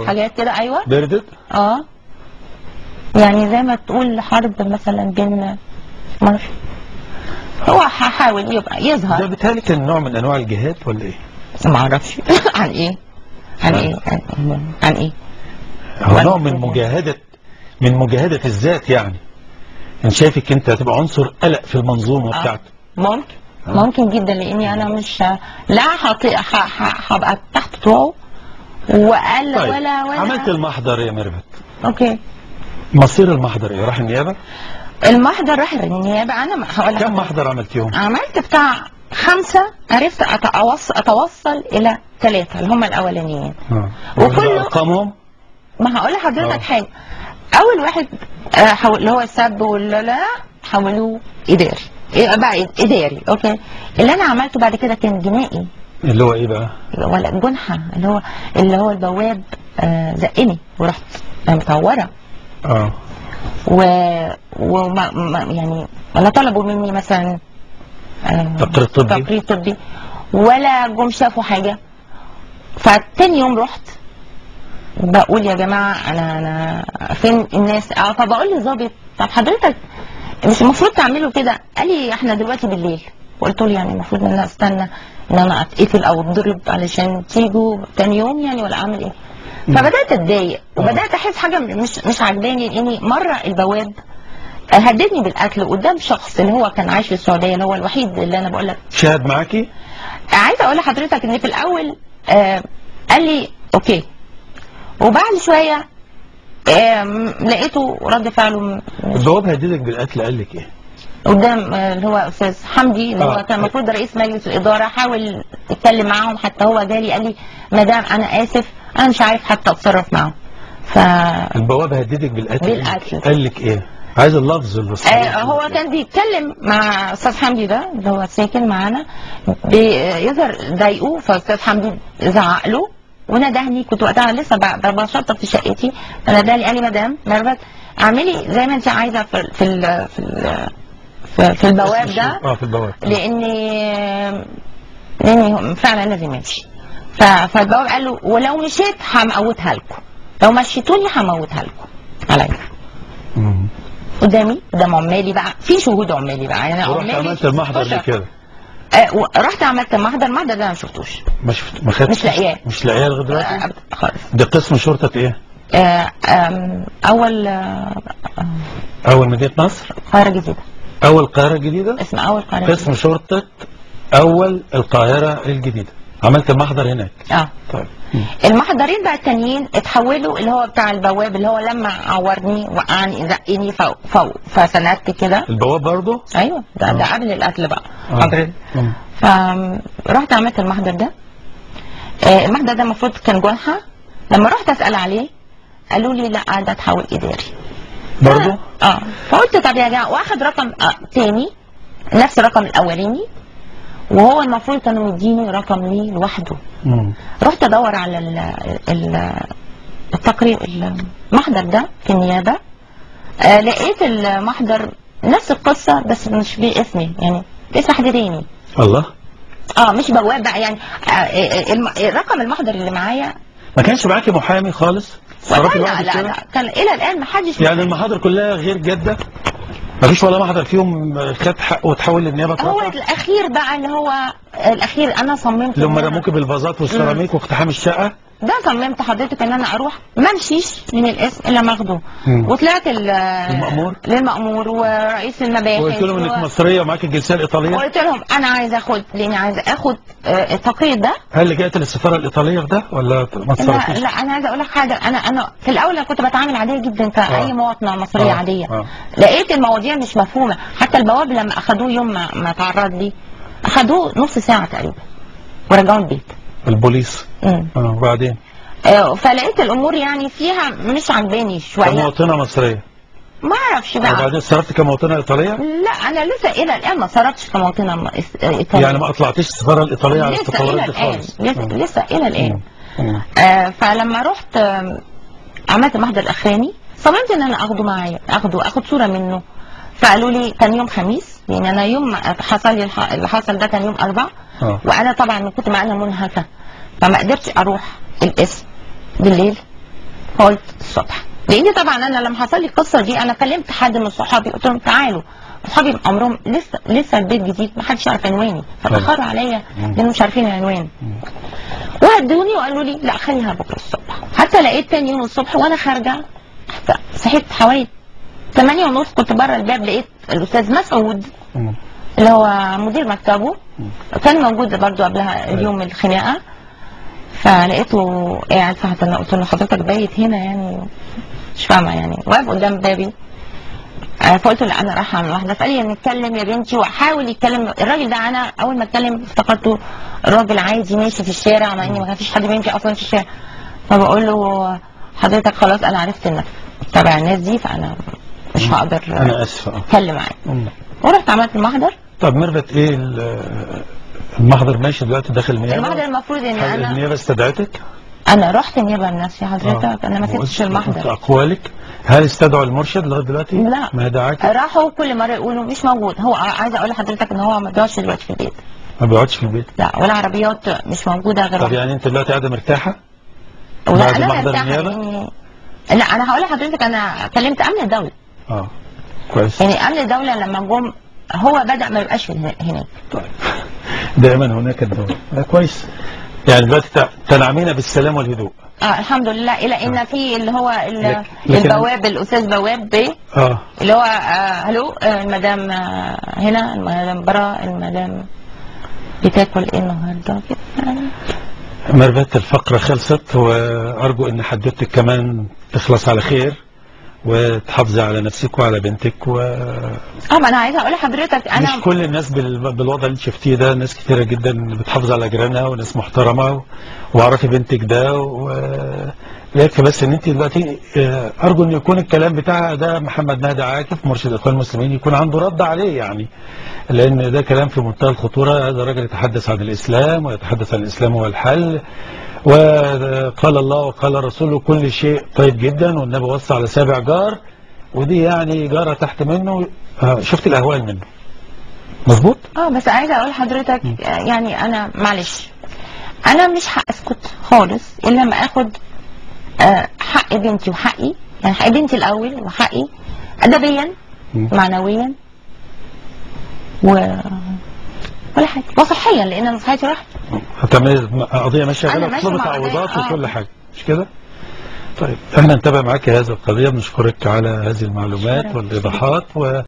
حاجات كده ايوه بردت اه يعني زي ما تقول حرب مثلا بين مر هو هحاول يبقى ده يظهر بيتهيألي كان نوع من انواع الجهاد ولا ايه؟ ما اعرفش عن ايه عن ايه عن, عن ايه هو ولا نوع من حاجة. مجاهدة من مجاهدة الذات يعني انا شايفك انت هتبقى عنصر قلق في المنظومة آه. بتاعتك ممكن ممكن جدا لاني انا مش لا هطي- ه- ه- هبقى تحت طوعه وقال طيب ولا ولا عملت المحضر يا ميرفت اوكي مصير المحضر ايه راح النيابة المحضر راح النيابه انا ما- هقول لك كم محضر عملتيهم عملت بتاع خمسه عرفت أتوصل, اتوصل الى ثلاثه اللي هم الاولانيين آه. وكله- ارقامهم ما هقول لحضرتك آه. حاجه اول واحد آه، حول اللي هو السب ولا لا حولوه اداري إيه بقى اداري اوكي اللي انا عملته بعد كده كان جنائي اللي هو ايه بقى ولا جنحه اللي هو اللي هو البواب آه، زقني ورحت متعوره اه و وما ما يعني ولا طلبوا مني مثلا آه، تقرير طبي تقرير طبي ولا جم شافوا حاجه فتاني يوم رحت بقول يا جماعه انا انا فين الناس اه فبقول للظابط طب حضرتك مش المفروض تعملوا كده قال لي احنا دلوقتي بالليل وقلت له يعني المفروض ان انا استنى ان انا اتقتل او اتضرب علشان تيجوا تاني يوم يعني ولا اعمل ايه فبدات اتضايق وبدات احس حاجه مش مش عجباني لاني مره البواب هددني بالقتل قدام شخص اللي هو كان عايش في السعوديه اللي هو الوحيد اللي انا بقول لك شاهد معاكي عايزه اقول لحضرتك ان في الاول آه قال لي اوكي وبعد شويه آم، لقيته رد فعله م- مش البواب هددك بالقتل قال لك ايه قدام آه، اللي هو استاذ حمدي اللي آه. هو كان المفروض رئيس مجلس الاداره حاول يتكلم معاهم حتى هو جالي قال لي مدام انا اسف انا مش عارف حتى اتصرف معاهم ف البواب هددك بالقتل بالقتل. قال لك ايه عايز اللفظ اللي آه هو كان بيتكلم مع استاذ حمدي ده اللي هو ساكن معانا بيظهر ضايقوه فاستاذ حمدي زعق له ونادهني كنت وقتها لسه ب- بشطب في شقتي فناداني قال لي مدام ميرفت اعملي زي ما انت عايزه في ال- في ال- في ال- في, في البواب ده اه في البواب لاني لاني فعلا لازم امشي ف- فالبواب قال له ولو مشيت هموتها لكم لو مشيتوني هموتها لكم عليا مم. قدامي قدام عمالي بقى في شهود عمالي بقى يعني ورحت عمالي عملت المحضر بشر. دي كده آه و- رحت عملت المحضر المحضر ده انا ما شفتوش ما شفت ما خدتش مش لاقياه. مش لاقياه لغايه دلوقتي آه خالص ده قسم شرطه ايه آه آم، اول آه، آه، اول مدينه نصر القاهره الجديده اول القاهره الجديده اسم اول القاهره قسم شرطه اول القاهره الجديده عملت المحضر هناك اه طيب المحضرين بقى التانيين اتحولوا اللي هو بتاع البواب اللي هو لما عورني وقعني زقني فوق فوق فسندت كده البواب برضه ايوه ده, ده قبل القتل بقى آه. حضرتك مم. فرحت عملت المحضر ده آه، المحضر ده المفروض كان جنحة لما رحت اسال عليه قالوا لي لا ده تحول اداري برضه اه فقلت طب يا جماعه واخد رقم آه تاني نفس الرقم الاولاني وهو المفروض كانوا مديني رقم ليه لوحده مم. رحت ادور على ال ال التقرير المحضر ده في النيابه آه لقيت المحضر نفس القصه بس مش باسمي يعني باسم حد تاني الله اه مش بواب بقى يعني آه آه، الم- الرقم المحضر اللي معايا ما كانش معاكي محامي خالص لا صرفي لا لوحدك لا, كده؟ لا كان الى الان ما حدش يعني المحاضر كلها غير جاده ما فيش ولا محضر فيهم خد حقه وتحول للنيابه هو ترفع الاخير بقى اللي هو الاخير انا صممت لما إن أنا- رموكي بالفازات والسيراميك واقتحام الشقه ده صممت حضرتك ان انا اروح ما امشيش من الاسم الا ما اخده مم. وطلعت ال- للمأمور؟ للمأمور ورئيس المباحث وقلت لهم انك و- مصريه ومعاك الجنسيه الايطاليه وقلت لهم انا عايزه اخد لاني عايزه اخد آه، التقرير ده هل لجأت للسفاره الايطاليه في ده ولا ما لا اتصرفتيش؟ لا انا عايزه اقول لك حاجه انا انا في الاول أنا كنت بتعامل عاديه جدا كاي آه. مواطنه مصريه آه. عاديه آه. لقيت المواضيع مش مفهومه حتى البواب لما اخدوه يوم ما, ما تعرض لي اخدوه نص ساعه تقريبا ورجعوا البيت البوليس مم. اه وبعدين آه، فلقيت الامور يعني فيها مش عجباني شويه كمواطنه مصريه ما اعرفش بقى وبعدين صرفت كمواطنه ايطاليه لا انا لسه الى الان ما صرفتش كمواطنه م- إس- ايطاليه يعني ما اطلعتش السفاره الايطاليه على لسه الى التطورات دي الان خالص لسه, مم. لسه الى الان مم. آه فلما رحت آم، عملت المحضر الاخراني صممت ان انا اخده معايا اخده اخد صوره منه فقالوا لي كان يوم خميس يعني انا يوم ما حصل لي الح- اللي حصل ده كان يوم اربع اه وانا طبعا من كنت معانا منهكه فما قدرتش اروح القسم بالليل فقلت الصبح لان طبعا انا لما حصل لي القصه دي انا كلمت حد من صحابي قلت لهم تعالوا صحابي عمرهم لسه لسه البيت جديد ما حدش يعرف عنواني فتاخروا عليا لانهم مش عارفين العنوان وهدوني وقالوا لي لا خليها بكره الصبح حتى لقيت تاني يوم الصبح وانا خارجه صحيت حوالي 8 ونص كنت بره الباب لقيت الاستاذ مسعود مم. اللي هو مدير مكتبه كان موجود برضو قبلها اليوم الخناقه فلقيته قاعد فحتى انا قلت له حضرتك بايت هنا يعني مش فاهمه يعني واقف قدام بابي آه، فقلت له لا انا رايحه اعمل واحده فقال لي نتكلم يا بنتي وحاول يتكلم الراجل ده انا اول ما اتكلم افتكرته راجل عادي ماشي في الشارع مع ان ما فيش حد بيمشي اصلا في الشارع فبقول له حضرتك خلاص انا عرفت انك تبع الناس دي فانا مش هقدر انا اسف آه. اتكلم معاك مم. ورحت عملت المحضر طب ميرفت ايه ال- المحضر ماشي دلوقتي داخل النيابه المحضر المفروض ان هل انا النيابه استدعتك؟ انا رحت النيابه بنفسي حضرتك آه. انا ما سبتش وقلت- قلت المحضر اقوالك هل استدعوا المرشد لغايه دلوقتي؟ لا. ما دعاك راحوا كل مره يقولوا مش موجود هو عايزه اقول لحضرتك ان هو ما بيقعدش دلوقتي في البيت ما بيقعدش في البيت لا والعربيات مش موجوده غير طب واحدة. يعني انت دلوقتي قاعده مرتاحه؟ ولا بعد انا محضر مرتاحه النيابة؟ لاني لا انا هقول لحضرتك انا كلمت امن الدوله اه كويس يعني امن الدوله لما جم هو بدا ما يبقاش هنا- هناك طيب دائما هناك الدور آه كويس يعني دلوقتي تع- تنعمين بالسلام والهدوء اه الحمد لله الى ان في اللي هو ال- لك- لكن- البواب الاستاذ بواب بيه اه اللي هو آه هلو آه المدام آه هنا المدام برا المدام بتاكل ايه النهارده كده يعني ميرفت الفقرة خلصت وأرجو أن حدوتك كمان تخلص على خير وتحافظي على نفسك وعلى بنتك ومش اه ما انا عايزه اقول لحضرتك انا كل الناس بال- بالوضع اللي انت شفتيه ده ناس كتيرة جدا بتحافظ على جيرانها وناس محترمة و- واعرفي بنتك ده و- يكفي بس ان انت دلوقتي آه، ارجو ان يكون الكلام بتاع ده محمد نهدى عاكف مرشد الاخوان المسلمين يكون عنده رد عليه يعني لان ده كلام في منتهى الخطوره هذا راجل يتحدث عن الاسلام ويتحدث عن الاسلام هو الحل وقال الله وقال رسوله كل شيء طيب جدا والنبي وصى على سابع جار ودي يعني جاره تحت منه آه، شفت الاهوال منه مظبوط اه بس عايزه اقول لحضرتك آه، يعني انا معلش انا مش هاسكت خالص الا لما اخد آه، حق بنتي وحقي يعني حق بنتي الاول وحقي ادبيا مم. معنويا و ولا حاجه وصحيا لان انا صحتي راحت هتعملي قضيه ماشيه أنا كده ماشية تطلبي مع قضية، تعويضات آه. وكل حاجه مش كده؟ طيب احنا نتابع معاك هذه القضيه بنشكرك على هذه المعلومات شكراً. والايضاحات و